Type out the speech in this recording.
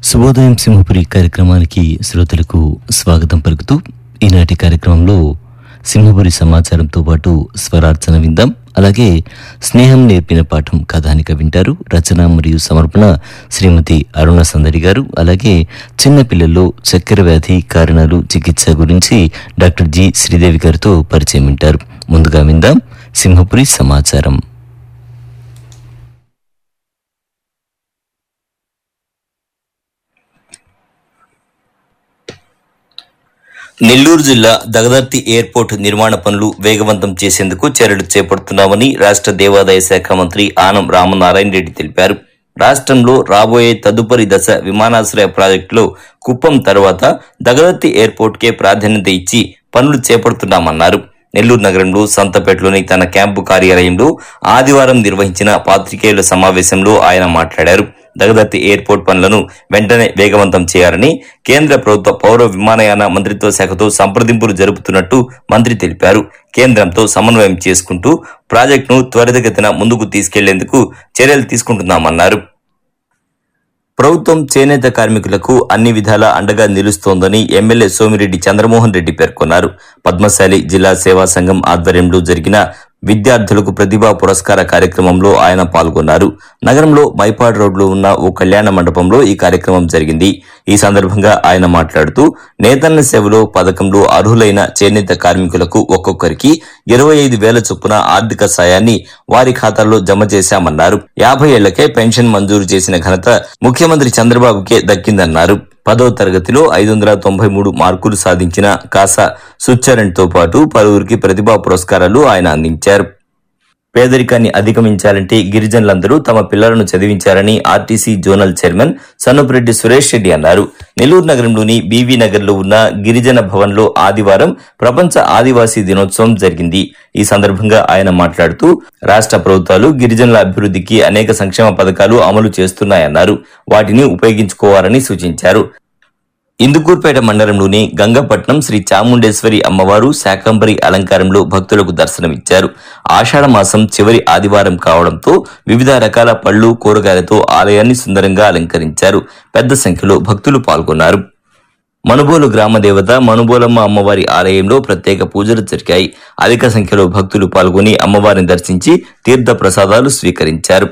శుభోదయం సింహపురి కార్యక్రమానికి శ్రోతలకు స్వాగతం పలుకుతూ ఈనాటి కార్యక్రమంలో సింహపురి సమాచారంతో పాటు స్వరార్చన విందాం అలాగే స్నేహం నేర్పిన పాఠం కథానిక వింటారు రచన మరియు సమర్పణ శ్రీమతి అరుణ సందడి గారు అలాగే చిన్నపిల్లల్లో చక్కెర వ్యాధి కారణాలు చికిత్స గురించి డాక్టర్ జి శ్రీదేవి గారితో పరిచయం వింటారు ముందుగా విందాం సింహపురి సమాచారం నెల్లూరు జిల్లా దగదర్తి ఎయిర్పోర్ట్ నిర్మాణ పనులు వేగవంతం చేసేందుకు చర్యలు చేపడుతున్నామని రాష్ట్ర దేవాదాయ శాఖ మంత్రి ఆనం రామనారాయణ రెడ్డి తెలిపారు రాష్ట్రంలో రాబోయే తదుపరి దశ విమానాశ్రయ ప్రాజెక్టులో కుప్పం తర్వాత దగదర్తి ఎయిర్పోర్ట్కే ప్రాధాన్యత ఇచ్చి పనులు చేపడుతున్నామన్నారు నెల్లూరు నగరంలో సంతపేటలోని తన క్యాంపు కార్యాలయంలో ఆదివారం నిర్వహించిన పాత్రికేయుల సమావేశంలో ఆయన మాట్లాడారు దగదత్తి ఎయిర్పోర్ట్ పనులను వెంటనే వేగవంతం చేయాలని కేంద్ర ప్రభుత్వ పౌర విమానయాన మంత్రిత్వ శాఖతో సంప్రదింపులు జరుపుతున్నట్టు మంత్రి తెలిపారు కేంద్రంతో సమన్వయం చేసుకుంటూ ప్రాజెక్టును త్వరితగతిన ముందుకు తీసుకెళ్లేందుకు చర్యలు తీసుకుంటున్నామన్నారు ప్రభుత్వం చేనేత కార్మికులకు అన్ని విధాలా అండగా నిలుస్తోందని ఎమ్మెల్యే సోమిరెడ్డి చంద్రమోహన్ రెడ్డి పేర్కొన్నారు పద్మశాలి జిల్లా సేవా సంఘం ఆధ్వర్యంలో జరిగిన విద్యార్థులకు ప్రతిభా పురస్కార కార్యక్రమంలో ఆయన పాల్గొన్నారు నగరంలో మైపాడ్ రోడ్లో ఉన్న ఓ కళ్యాణ మండపంలో ఈ కార్యక్రమం జరిగింది ఈ సందర్భంగా ఆయన మాట్లాడుతూ నేతన్న సేవలో పథకంలో అర్హులైన చేనేత కార్మికులకు ఒక్కొక్కరికి ఇరవై ఐదు వేల చొప్పున ఆర్థిక సాయాన్ని వారి ఖాతాల్లో జమ చేశామన్నారు యాభై ఏళ్లకే పెన్షన్ మంజూరు చేసిన ఘనత ముఖ్యమంత్రి చంద్రబాబుకే దక్కిందన్నారు పదో తరగతిలో ఐదు వందల తొంభై మూడు మార్కులు సాధించిన కాసా సుచ్చరణ్ తో పాటు పలువురికి ప్రతిభా పురస్కారాలు ఆయన అందించారు పేదరికాన్ని అధిగమించాలంటే గిరిజనులందరూ తమ పిల్లలను చదివించారని RTC zonal chairman Sannapureddy Suresh Reddy అన్నారు నెల్లూరు నగరంలోని బీవీ నగర్ లో ఉన్న గిరిజన భవన్ లో ఆదివారం ప్రపంచ ఆదివాసీ దినోత్సవం జరిగింది ఈ సందర్భంగా ఆయన మాట్లాడుతూ రాష్ట్ర ప్రభుత్వాలు గిరిజనుల అభివృద్ధికి అనేక సంక్షేమ పథకాలు అమలు చేస్తున్నాయన్నారు వాటిని ఉపయోగించుకోవాలని సూచించారు ఇందుకూర్పేట మండలంలోని గంగపట్నం శ్రీ చాముండేశ్వరి అమ్మవారు శాకంబరి అలంకారంలో భక్తులకు దర్శనమిచ్చారు ఆషాఢ మాసం చివరి ఆదివారం కావడంతో వివిధ రకాల పళ్ళు కూరగాయలతో ఆలయాన్ని సుందరంగా అలంకరించారు పెద్ద సంఖ్యలో భక్తులు పాల్గొన్నారు మనుబోలు గ్రామ దేవత మనుబోలమ్మ అమ్మవారి ఆలయంలో ప్రత్యేక పూజలు జరిగాయి అధిక సంఖ్యలో భక్తులు పాల్గొని అమ్మవారిని దర్శించి తీర్థ ప్రసాదాలు స్వీకరించారు